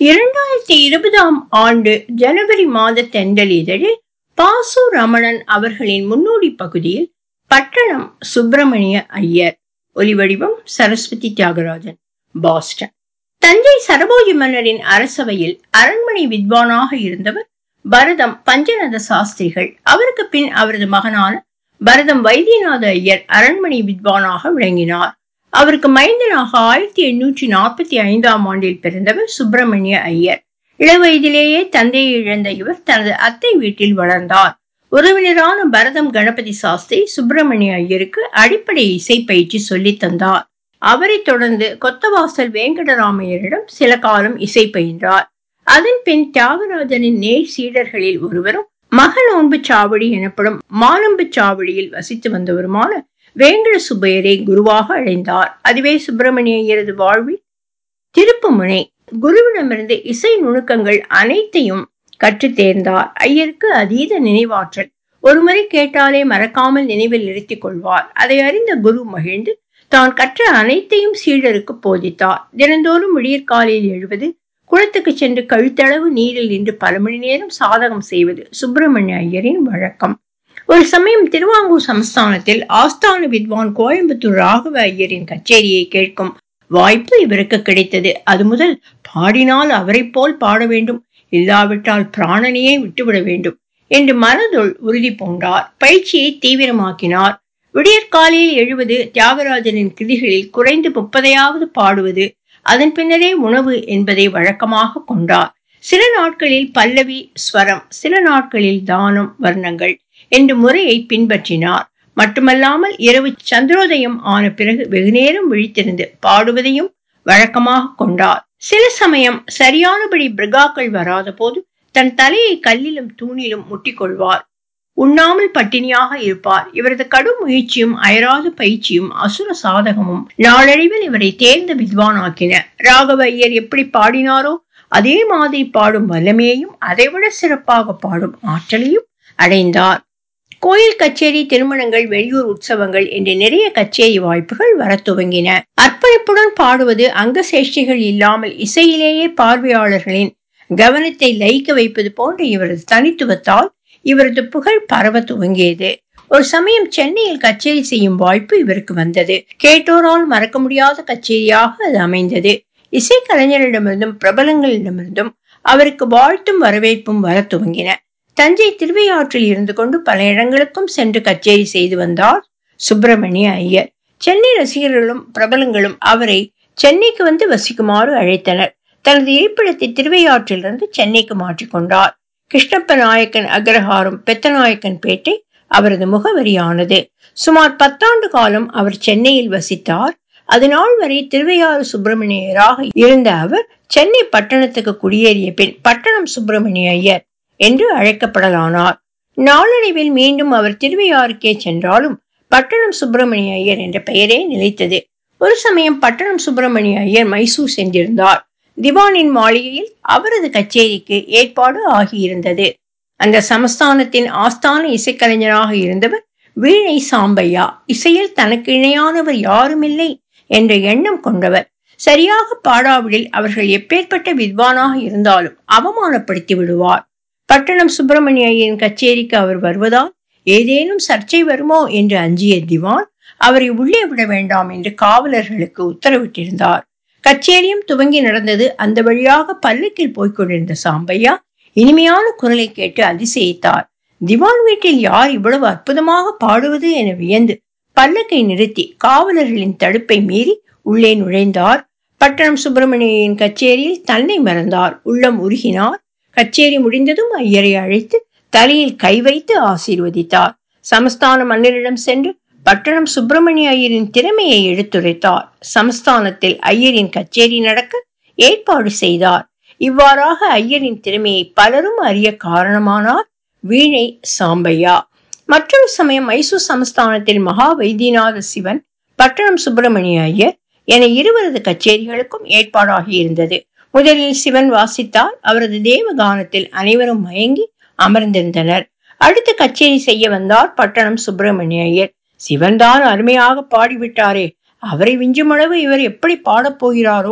இரண்டாயிரத்தி இருபதாம் ஆண்டு ஜனவரி மாத தெண்டல் இதழில் பாசு ரமணன் அவர்களின் முன்னோடி பகுதியில் பட்டணம் சுப்பிரமணிய ஐயர் ஒலிவடிவம் சரஸ்வதி தியாகராஜன் பாஸ்டன் தஞ்சை சரபோஜி மன்னரின் அரசவையில் அரண்மனை வித்வானாக இருந்தவர் பரதம் பஞ்சநத சாஸ்திரிகள் அவருக்கு பின் அவரது மகனான பரதம் வைத்தியநாத ஐயர் அரண்மனை வித்வானாக விளங்கினார் அவருக்கு மைந்தனாக ஆயிரத்தி எண்ணூற்றி நாற்பத்தி ஐந்தாம் ஆண்டில் பிறந்தவர் சுப்பிரமணிய ஐயர் இளவயதிலேயே தந்தையை இழந்த இவர் தனது அத்தை வீட்டில் வளர்ந்தார் உறவினரான பரதம் கணபதி சாஸ்திரி சுப்பிரமணிய ஐயருக்கு அடிப்படை இசை பயிற்சி சொல்லித் தந்தார் அவரை தொடர்ந்து கொத்தவாசல் வேங்கடராமையரிடம் சில காலம் இசை பயின்றார் அதன் பின் தியாகராஜனின் நேர் சீடர்களில் ஒருவரும் மகநோன்பு சாவடி எனப்படும் மானம்பு சாவடியில் வசித்து வந்தவருமான வேங்கட சுப்பையரை குருவாக அடைந்தார் அதுவே சுப்பிரமணிய ஐயரது வாழ்வில் திருப்பு முனை குருவிடமிருந்து இசை நுணுக்கங்கள் அனைத்தையும் கற்று தேர்ந்தார் ஐயருக்கு அதீத நினைவாற்றல் ஒருமுறை கேட்டாலே மறக்காமல் நினைவில் நிறுத்திக் கொள்வார் அதை அறிந்த குரு மகிழ்ந்து தான் கற்ற அனைத்தையும் சீடருக்கு போதித்தார் தினந்தோறும் விடியற்காலையில் எழுவது குளத்துக்கு சென்று கழுத்தளவு நீரில் நின்று பல மணி நேரம் சாதகம் செய்வது சுப்பிரமணிய ஐயரின் வழக்கம் ஒரு சமயம் திருவாங்கூர் சமஸ்தானத்தில் ஆஸ்தான வித்வான் கோயம்புத்தூர் ராகவ ஐயரின் கச்சேரியை கேட்கும் வாய்ப்பு இவருக்கு கிடைத்தது அது முதல் பாடினால் அவரை போல் பாட வேண்டும் இல்லாவிட்டால் பிராணனையே விட்டுவிட வேண்டும் என்று மனதுள் உறுதி பூண்டார் பயிற்சியை தீவிரமாக்கினார் விடியற்காலையில் எழுவது தியாகராஜனின் கிளிகளில் குறைந்து முப்பதையாவது பாடுவது அதன் பின்னரே உணவு என்பதை வழக்கமாக கொண்டார் சில நாட்களில் பல்லவி ஸ்வரம் சில நாட்களில் தானம் வர்ணங்கள் என்ற முறையை பின்பற்றினார் மட்டுமல்லாமல் இரவு சந்திரோதயம் ஆன பிறகு வெகுநேரம் விழித்திருந்து பாடுவதையும் வழக்கமாக கொண்டார் சில சமயம் சரியானபடி பிருகாக்கள் வராத போது தன் தலையை கல்லிலும் தூணிலும் முட்டிக்கொள்வார் உண்ணாமல் பட்டினியாக இருப்பார் இவரது கடும் முயற்சியும் அயராத பயிற்சியும் அசுர சாதகமும் நாளடைவில் இவரை தேர்ந்த வித்வானாக்கின ராகவ ஐயர் எப்படி பாடினாரோ அதே மாதிரி பாடும் வல்லமையையும் அதைவிட சிறப்பாக பாடும் ஆற்றலையும் அடைந்தார் கோயில் கச்சேரி திருமணங்கள் வெளியூர் உற்சவங்கள் என்று நிறைய கச்சேரி வாய்ப்புகள் வர துவங்கின அர்ப்பணிப்புடன் பாடுவது அங்க சேஷ்டிகள் இல்லாமல் இசையிலேயே பார்வையாளர்களின் கவனத்தை லயிக்க வைப்பது போன்ற இவரது தனித்துவத்தால் இவரது புகழ் பரவ துவங்கியது ஒரு சமயம் சென்னையில் கச்சேரி செய்யும் வாய்ப்பு இவருக்கு வந்தது கேட்டோரால் மறக்க முடியாத கச்சேரியாக அது அமைந்தது இசைக்கலைஞரிடமிருந்தும் பிரபலங்களிடமிருந்தும் அவருக்கு வாழ்த்தும் வரவேற்பும் வர துவங்கின தஞ்சை திருவையாற்றில் இருந்து கொண்டு பல இடங்களுக்கும் சென்று கச்சேரி செய்து வந்தார் சுப்பிரமணிய ஐயர் சென்னை ரசிகர்களும் பிரபலங்களும் அவரை சென்னைக்கு வந்து வசிக்குமாறு அழைத்தனர் தனது இருப்பிடத்தை திருவையாற்றிலிருந்து சென்னைக்கு மாற்றிக்கொண்டார் கிருஷ்ணப்ப நாயக்கன் அக்ரஹாரம் பெத்தநாயக்கன் பேட்டை அவரது முகவரியானது சுமார் பத்தாண்டு காலம் அவர் சென்னையில் வசித்தார் அதனால் வரை திருவையாறு சுப்பிரமணியராக இருந்த அவர் சென்னை பட்டணத்துக்கு குடியேறிய பின் பட்டணம் சுப்பிரமணிய ஐயர் என்று அழைக்கப்படலானார் நாளடைவில் மீண்டும் அவர் திருவையாறுக்கே சென்றாலும் பட்டணம் சுப்பிரமணிய ஐயர் என்ற பெயரே நிலைத்தது ஒரு சமயம் பட்டணம் சுப்பிரமணிய ஐயர் மைசூர் சென்றிருந்தார் திவானின் மாளிகையில் அவரது கச்சேரிக்கு ஏற்பாடு ஆகியிருந்தது அந்த சமஸ்தானத்தின் ஆஸ்தான இசைக்கலைஞராக இருந்தவர் வீணை சாம்பையா இசையில் தனக்கு இணையானவர் யாருமில்லை என்ற எண்ணம் கொண்டவர் சரியாக பாடாவிடில் அவர்கள் எப்பேற்பட்ட வித்வானாக இருந்தாலும் அவமானப்படுத்தி விடுவார் பட்டணம் சுப்பிரமணிய ஐயரின் கச்சேரிக்கு அவர் வருவதால் ஏதேனும் சர்ச்சை வருமோ என்று அஞ்சிய திவான் அவரை உள்ளே விட வேண்டாம் என்று காவலர்களுக்கு உத்தரவிட்டிருந்தார் கச்சேரியும் துவங்கி நடந்தது அந்த வழியாக பல்லக்கில் போய்கொண்டிருந்த சாம்பையா இனிமையான குரலை கேட்டு அதிசயித்தார் திவான் வீட்டில் யார் இவ்வளவு அற்புதமாக பாடுவது என வியந்து பல்லக்கை நிறுத்தி காவலர்களின் தடுப்பை மீறி உள்ளே நுழைந்தார் பட்டணம் சுப்பிரமணியின் கச்சேரியில் தன்னை மறந்தார் உள்ளம் உருகினார் கச்சேரி முடிந்ததும் ஐயரை அழைத்து தலையில் கை வைத்து ஆசீர்வதித்தார் சமஸ்தான மன்னரிடம் சென்று பட்டணம் சுப்பிரமணிய ஐயரின் திறமையை எடுத்துரைத்தார் சமஸ்தானத்தில் ஐயரின் கச்சேரி நடக்க ஏற்பாடு செய்தார் இவ்வாறாக ஐயரின் திறமையை பலரும் அறிய காரணமானார் வீணை சாம்பையா மற்றொரு சமயம் மைசூர் சமஸ்தானத்தில் மகா வைத்தியநாத சிவன் பட்டணம் சுப்பிரமணிய ஐயர் என இருவரது கச்சேரிகளுக்கும் ஏற்பாடாகி இருந்தது முதலில் சிவன் வாசித்தார் அவரது தேவ கானத்தில் அனைவரும் மயங்கி அமர்ந்திருந்தனர் அடுத்து கச்சேரி செய்ய வந்தார் பட்டணம் சுப்பிரமணிய ஐயர் சிவன்தான் அருமையாக பாடிவிட்டாரே அவரை விஞ்சும் அளவு இவர் எப்படி பாடப் போகிறாரோ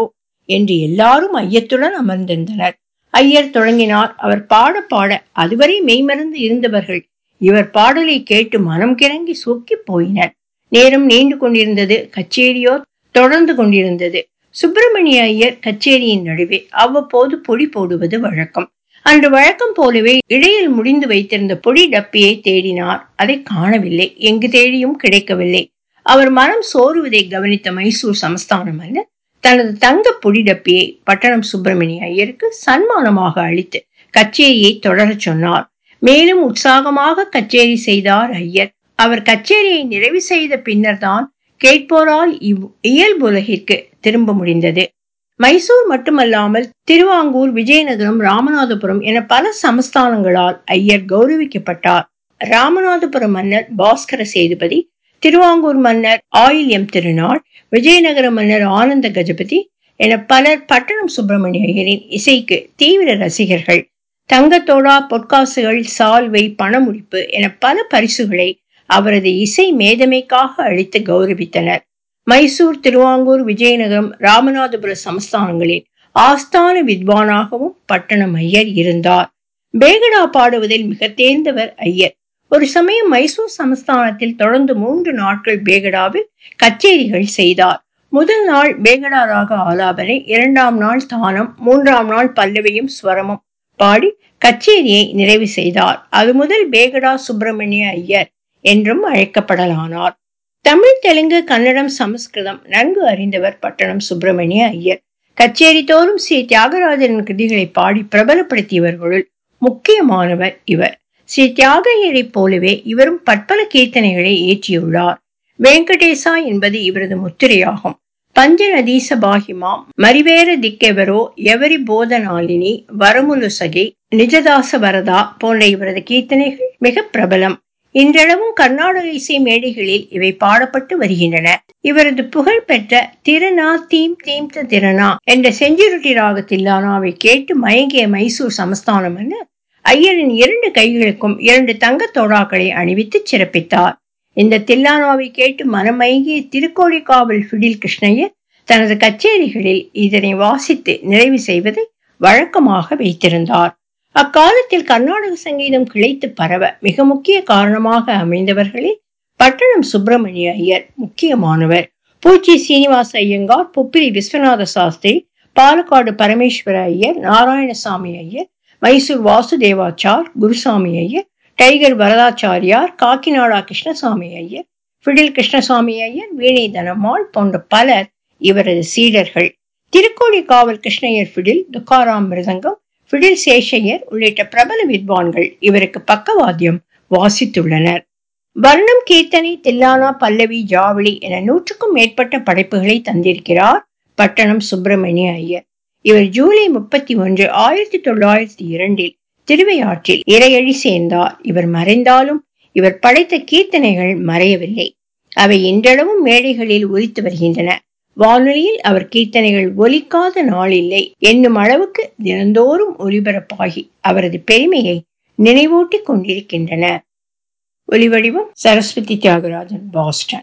என்று எல்லாரும் ஐயத்துடன் அமர்ந்திருந்தனர் ஐயர் தொடங்கினார் அவர் பாட பாட அதுவரை மெய்மறந்து இருந்தவர்கள் இவர் பாடலை கேட்டு மனம் கிறங்கி சொக்கி போயினர் நேரம் நீண்டு கொண்டிருந்தது கச்சேரியோ தொடர்ந்து கொண்டிருந்தது சுப்பிரமணிய ஐயர் கச்சேரியின் நடுவே அவ்வப்போது பொடி போடுவது வழக்கம் அன்று வழக்கம் போலவே இடையில் முடிந்து வைத்திருந்த பொடி டப்பியை தேடினார் அதை காணவில்லை எங்கு தேடியும் கிடைக்கவில்லை அவர் மனம் சோறுவதை கவனித்த மைசூர் சமஸ்தான மன்னர் தனது தங்க பொடி டப்பியை பட்டணம் சுப்பிரமணிய ஐயருக்கு சன்மானமாக அளித்து கச்சேரியை தொடரச் சொன்னார் மேலும் உற்சாகமாக கச்சேரி செய்தார் ஐயர் அவர் கச்சேரியை நிறைவு செய்த பின்னர் தான் கேட்போரால் இவ் இயல்புலகிற்கு திரும்ப முடிந்தது மைசூர் மட்டுமல்லாமல் திருவாங்கூர் விஜயநகரம் ராமநாதபுரம் என பல சமஸ்தானங்களால் ஐயர் கௌரவிக்கப்பட்டார் ராமநாதபுரம் மன்னர் பாஸ்கர சேதுபதி திருவாங்கூர் மன்னர் ஆயில்யம் திருநாள் விஜயநகர மன்னர் ஆனந்த கஜபதி என பலர் பட்டணம் சுப்பிரமணிய ஐயரின் இசைக்கு தீவிர ரசிகர்கள் தங்கத்தோடா பொற்காசுகள் சால்வை பணமுடிப்பு என பல பரிசுகளை அவரது இசை மேதமைக்காக அளித்து கௌரவித்தனர் மைசூர் திருவாங்கூர் விஜயநகரம் ராமநாதபுர சமஸ்தானங்களில் ஆஸ்தான வித்வானாகவும் பட்டணம் ஐயர் இருந்தார் பேகடா பாடுவதில் மிக தேர்ந்தவர் ஐயர் ஒரு சமயம் மைசூர் சமஸ்தானத்தில் தொடர்ந்து மூன்று நாட்கள் பேகடாவில் கச்சேரிகள் செய்தார் முதல் நாள் பேகடா ராக ஆலாபனை இரண்டாம் நாள் தானம் மூன்றாம் நாள் பல்லவியும் ஸ்வரமும் பாடி கச்சேரியை நிறைவு செய்தார் அது முதல் பேகடா சுப்பிரமணிய ஐயர் என்றும் அழைக்கப்படலானார் தமிழ் தெலுங்கு கன்னடம் சமஸ்கிருதம் நன்கு அறிந்தவர் பட்டணம் சுப்பிரமணிய ஐயர் கச்சேரி தோறும் ஸ்ரீ தியாகராஜரின் கிருதிகளை பாடி பிரபலப்படுத்தியவர்களுள் முக்கியமானவர் இவர் ஸ்ரீ தியாகையரை போலவே இவரும் பற்பல கீர்த்தனைகளை ஏற்றியுள்ளார் வெங்கடேசா என்பது இவரது முத்திரையாகும் பஞ்சநதீச பாகிமாம் மரிவேர திக்கெவரோ எவரி போதனாலினி வரமுலுசகி நிஜதாச வரதா போன்ற இவரது கீர்த்தனைகள் மிக பிரபலம் இன்றளவும் கர்நாடக இசை மேடைகளில் இவை பாடப்பட்டு வருகின்றன இவரது புகழ் பெற்ற திருநா தீம் தீம்த திருநா என்ற செஞ்சுருட்டி ராக தில்லானாவை கேட்டு மயங்கிய மைசூர் சமஸ்தானம் மன்னர் ஐயரின் இரண்டு கைகளுக்கும் இரண்டு தங்க தோடாக்களை அணிவித்து சிறப்பித்தார் இந்த தில்லானாவை கேட்டு மனமயங்கிய திருக்கோழிக்காவல் ஃபிடில் கிருஷ்ணய்யர் தனது கச்சேரிகளில் இதனை வாசித்து நிறைவு செய்வதை வழக்கமாக வைத்திருந்தார் அக்காலத்தில் கர்நாடக சங்கீதம் கிளைத்து பரவ மிக முக்கிய காரணமாக அமைந்தவர்களில் பட்டணம் சுப்பிரமணிய ஐயர் முக்கியமானவர் பூச்சி சீனிவாச ஐயங்கார் புப்பிரி விஸ்வநாத சாஸ்திரி பாலக்காடு பரமேஸ்வர ஐயர் நாராயணசாமி ஐயர் மைசூர் வாசுதேவாச்சார் குருசாமி ஐயர் டைகர் வரதாச்சாரியார் காக்கிநாடா கிருஷ்ணசாமி ஐயர் ஃபிடில் கிருஷ்ணசாமி ஐயர் வீணை தனம்மாள் போன்ற பலர் இவரது சீடர்கள் திருக்கோடி காவல் கிருஷ்ணய்யர் ஃபிடில் துக்காராம் மிருதங்கம் ஃபிடில் சேஷையர் உள்ளிட்ட பிரபல வித்வான்கள் இவருக்கு பக்கவாத்தியம் வாசித்துள்ளனர் வர்ணம் கீர்த்தனை தில்லானா பல்லவி ஜாவளி என நூற்றுக்கும் மேற்பட்ட படைப்புகளை தந்திருக்கிறார் பட்டணம் சுப்பிரமணிய ஐயர் இவர் ஜூலை முப்பத்தி ஒன்று ஆயிரத்தி தொள்ளாயிரத்தி இரண்டில் திருவையாற்றில் இறையழி சேர்ந்தார் இவர் மறைந்தாலும் இவர் படைத்த கீர்த்தனைகள் மறையவில்லை அவை இன்றளவும் மேடைகளில் ஒலித்து வருகின்றன வானொலியில் அவர் கீர்த்தனைகள் ஒலிக்காத நாளில்லை என்னும் அளவுக்கு தினந்தோறும் ஒலிபரப்பாகி அவரது பெருமையை நினைவூட்டிக் கொண்டிருக்கின்றன ஒலிவடிவம் சரஸ்வதி தியாகராஜன் பாஸ்டன்